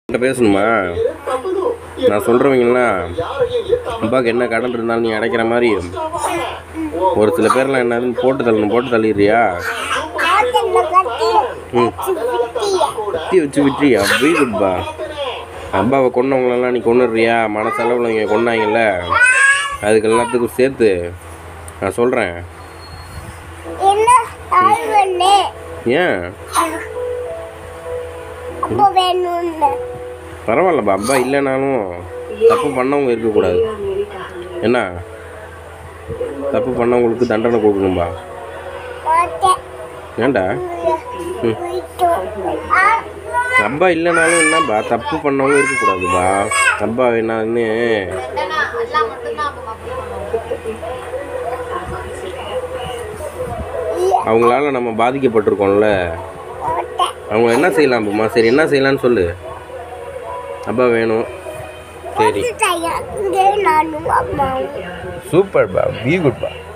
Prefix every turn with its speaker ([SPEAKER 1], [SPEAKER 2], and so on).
[SPEAKER 1] என்கிட்ட பேசணுமா நான் சொல்கிறவங்களாம் அப்பாவுக்கு என்ன கடன் இருந்தாலும் நீ அடைக்கிற மாதிரி ஒரு சில பேர்லாம் என்னதுன்னு போட்டு தள்ளணும் போட்டு தள்ளிடுறியா ம் குத்தி வச்சு விட்டுறியா வெரி குட்பா அப்பாவை கொன்னவங்களெல்லாம் நீ கொண்டுடுறியா மனசளவில் இங்கே கொண்டாங்கல்ல அதுக்கு எல்லாத்துக்கும் சேர்த்து நான் சொல்கிறேன்
[SPEAKER 2] என்ன ஆழ்வண்ணே
[SPEAKER 1] ஏன்
[SPEAKER 2] அப்போ வேணும்னு
[SPEAKER 1] பரவாயில்லப்பா அப்பா இல்லைனாலும் தப்பு பண்ணவங்க இருக்கக்கூடாது என்ன தப்பு பண்ணவங்களுக்கு தண்டனை கொடுக்கணும்பா
[SPEAKER 2] மாட்டேன்
[SPEAKER 1] ஏன்டா ம் அப்பா இல்லைனாலும் என்னப்பா தப்பு பண்ணவங்க இருக்கக்கூடாதுப்பா அப்பா என்னன்னு அவங்களால நம்ம பாதிக்கப்பட்டிருக்கோம்ல
[SPEAKER 2] மாட்டேன்
[SPEAKER 1] அவங்க என்ன செய்யலாம் அப்பமா சரி என்ன செய்யலாம்னு சொல்லு அப்பா வேணும் சரி
[SPEAKER 2] செய்ய நானும் அம்மாவும்
[SPEAKER 1] சூப்பர்பா பி குட்பா